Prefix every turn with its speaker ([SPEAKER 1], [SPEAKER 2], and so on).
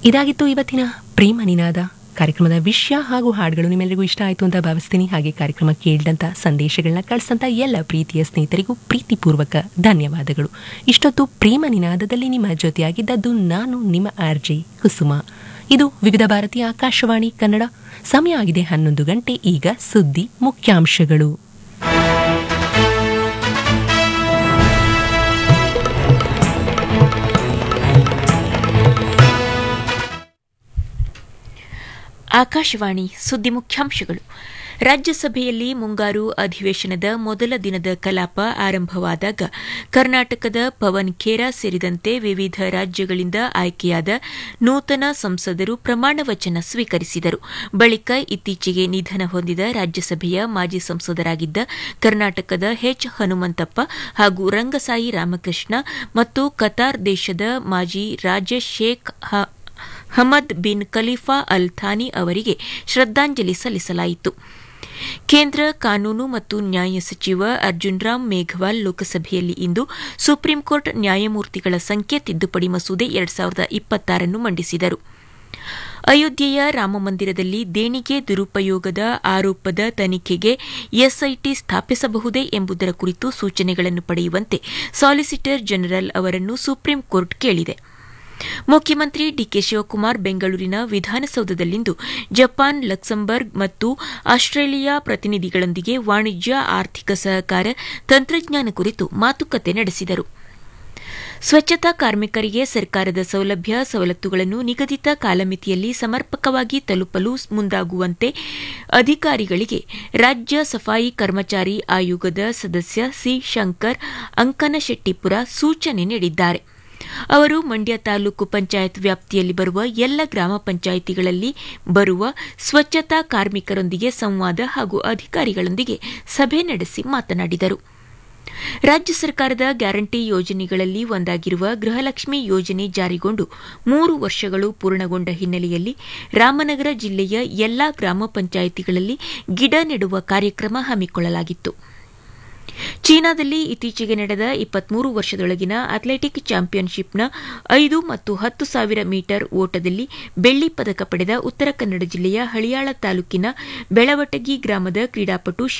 [SPEAKER 1] ಇದಾಗಿತ್ತು ಇವತ್ತಿನ ಪ್ರೇಮ ನಿನಾದ ಕಾರ್ಯಕ್ರಮದ ವಿಷಯ ಹಾಗೂ ಹಾಡುಗಳು ನಿಮ್ಮೆಲ್ಲರಿಗೂ ಇಷ್ಟ ಆಯಿತು ಅಂತ ಭಾವಿಸ್ತೀನಿ ಹಾಗೆ ಕಾರ್ಯಕ್ರಮ ಕೇಳಿದಂಥ ಸಂದೇಶಗಳನ್ನ ಕಳಿಸಂತ ಎಲ್ಲ ಪ್ರೀತಿಯ ಸ್ನೇಹಿತರಿಗೂ ಪ್ರೀತಿಪೂರ್ವಕ ಧನ್ಯವಾದಗಳು ಇಷ್ಟೊತ್ತು ಪ್ರೇಮ ನಿನಾದದಲ್ಲಿ ನಿಮ್ಮ ಜೊತೆಯಾಗಿದ್ದದ್ದು ನಾನು ನಿಮ್ಮ ಆರ್ ಜೆ ಕುಸುಮ ಇದು ವಿವಿಧ ಭಾರತೀಯ ಆಕಾಶವಾಣಿ ಕನ್ನಡ ಸಮಯ ಆಗಿದೆ ಹನ್ನೊಂದು ಗಂಟೆ ಈಗ ಸುದ್ದಿ ಮುಖ್ಯಾಂಶಗಳು
[SPEAKER 2] ಆಕಾಶವಾಣಿ ಸುದ್ದಿ ಮುಖ್ಯಾಂಶಗಳು ರಾಜ್ಯಸಭೆಯಲ್ಲಿ ಮುಂಗಾರು ಅಧಿವೇಶನದ ಮೊದಲ ದಿನದ ಕಲಾಪ ಆರಂಭವಾದಾಗ ಕರ್ನಾಟಕದ ಪವನ್ ಖೇರಾ ಸೇರಿದಂತೆ ವಿವಿಧ ರಾಜ್ಯಗಳಿಂದ ಆಯ್ಕೆಯಾದ ನೂತನ ಸಂಸದರು ಪ್ರಮಾಣ ವಚನ ಸ್ವೀಕರಿಸಿದರು ಬಳಿಕ ಇತ್ತೀಚೆಗೆ ನಿಧನ ಹೊಂದಿದ ರಾಜ್ಯಸಭೆಯ ಮಾಜಿ ಸಂಸದರಾಗಿದ್ದ ಕರ್ನಾಟಕದ ಎಚ್ ಹನುಮಂತಪ್ಪ ಹಾಗೂ ರಂಗಸಾಯಿ ರಾಮಕೃಷ್ಣ ಮತ್ತು ಕತಾರ್ ದೇಶದ ಮಾಜಿ ರಾಜ Sheikh Hamad bin Khalifa Al Thani ಅವರಿಗೆ ಶ್ರದ್ದಾಂಜಲಿ ಸಲ್ಲಿಸಲಾಯಿತು ಕೇಂದ್ರ ಕಾನೂನು ಮತ್ತು ನ್ಯಾಯ ಸಚಿವ ಅರ್ಜುನ್ ರಾಮ್ ಮೇಘವಾಲ್ ಲೋಕಸಭೆಯಲ್ಲಿ ಇಂದು ಸುಪ್ರೀಂ ಕೋರ್ಟ್ ನ್ಯಾಯಮೂರ್ತಿಗಳ ಸಂಖ್ಯೆ ತಿದ್ದುಪಡಿ ಮಸೂದೆ ಎರಡ್ ಸಾವಿರದ ಇಪ್ಪತ್ತಾರನ್ನು ಮಂಡಿಸಿದರು ಅಯೋಧ್ಯೆಯ ರಾಮಮಂದಿರದಲ್ಲಿ ದೇಣಿಗೆ ದುರುಪಯೋಗದ ಆರೋಪದ ತನಿಖೆಗೆ ಎಸ್ಐಟಿ ಸ್ಥಾಪಿಸಬಹುದೇ ಎಂಬುದರ ಕುರಿತು ಸೂಚನೆಗಳನ್ನು ಪಡೆಯುವಂತೆ ಸಾಲಿಸಿಟರ್ ಜನರಲ್ ಅವರನ್ನು ಸುಪ್ರೀಂ ಕೋರ್ಟ್ ಕೇಳಿದೆ ಮುಖ್ಯಮಂತ್ರಿ ಡಿಕೆ ಶಿವಕುಮಾರ್ ಬೆಂಗಳೂರಿನ ವಿಧಾನಸೌಧದಲ್ಲಿಂದು ಜಪಾನ್ ಲಕ್ಸಂಬರ್ಗ್ ಮತ್ತು ಆಸ್ಟ್ರೇಲಿಯಾ ಪ್ರತಿನಿಧಿಗಳೊಂದಿಗೆ ವಾಣಿಜ್ಯ ಆರ್ಥಿಕ ಸಹಕಾರ ತಂತ್ರಜ್ಞಾನ ಕುರಿತು ಮಾತುಕತೆ ನಡೆಸಿದರು ಸ್ವಚ್ಛತಾ ಕಾರ್ಮಿಕರಿಗೆ ಸರ್ಕಾರದ ಸೌಲಭ್ಯ ಸವಲತ್ತುಗಳನ್ನು ನಿಗದಿತ ಕಾಲಮಿತಿಯಲ್ಲಿ ಸಮರ್ಪಕವಾಗಿ ತಲುಪಲು ಮುಂದಾಗುವಂತೆ ಅಧಿಕಾರಿಗಳಿಗೆ ರಾಜ್ಯ ಸಫಾಯಿ ಕರ್ಮಚಾರಿ ಆಯೋಗದ ಸದಸ್ಯ ಸಿ ಶಂಕರ್ ಅಂಕನಶೆಟ್ಟಿಪುರ ಸೂಚನೆ ನೀಡಿದ್ದಾರೆ ಅವರು ಮಂಡ್ಯ ತಾಲೂಕು ಪಂಚಾಯತ್ ವ್ಯಾಪ್ತಿಯಲ್ಲಿ ಬರುವ ಎಲ್ಲ ಗ್ರಾಮ ಪಂಚಾಯಿತಿಗಳಲ್ಲಿ ಬರುವ ಸ್ವಚ್ಛತಾ ಕಾರ್ಮಿಕರೊಂದಿಗೆ ಸಂವಾದ ಹಾಗೂ ಅಧಿಕಾರಿಗಳೊಂದಿಗೆ ಸಭೆ ನಡೆಸಿ ಮಾತನಾಡಿದರು ರಾಜ್ಯ ಸರ್ಕಾರದ ಗ್ಯಾರಂಟಿ ಯೋಜನೆಗಳಲ್ಲಿ ಒಂದಾಗಿರುವ ಗೃಹಲಕ್ಷ್ಮಿ ಯೋಜನೆ ಜಾರಿಗೊಂಡು ಮೂರು ವರ್ಷಗಳು ಪೂರ್ಣಗೊಂಡ ಹಿನ್ನೆಲೆಯಲ್ಲಿ ರಾಮನಗರ ಜಿಲ್ಲೆಯ ಎಲ್ಲಾ ಗ್ರಾಮ ಪಂಚಾಯಿತಿಗಳಲ್ಲಿ ಗಿಡ ನೆಡುವ ಕಾರ್ಯಕ್ರಮ ಹಮ್ಮಿಕೊಳ್ಳಲಾಗಿತ್ತು ಚೀನಾದಲ್ಲಿ ಇತ್ತೀಚೆಗೆ ನಡೆದ ಇಪ್ಪತ್ಮೂರು ವರ್ಷದೊಳಗಿನ ಅಥ್ಲೆಟಿಕ್ ಚಾಂಪಿಯನ್ಶಿಪ್ನ ಐದು ಮತ್ತು ಹತ್ತು ಸಾವಿರ ಮೀಟರ್ ಓಟದಲ್ಲಿ ಬೆಳ್ಳಿ ಪದಕ ಪಡೆದ ಉತ್ತರ ಕನ್ನಡ ಜಿಲ್ಲೆಯ ಹಳಿಯಾಳ ತಾಲೂಕಿನ ಬೆಳವಟಗಿ ಗ್ರಾಮದ ಕ್ರೀಡಾಪಟು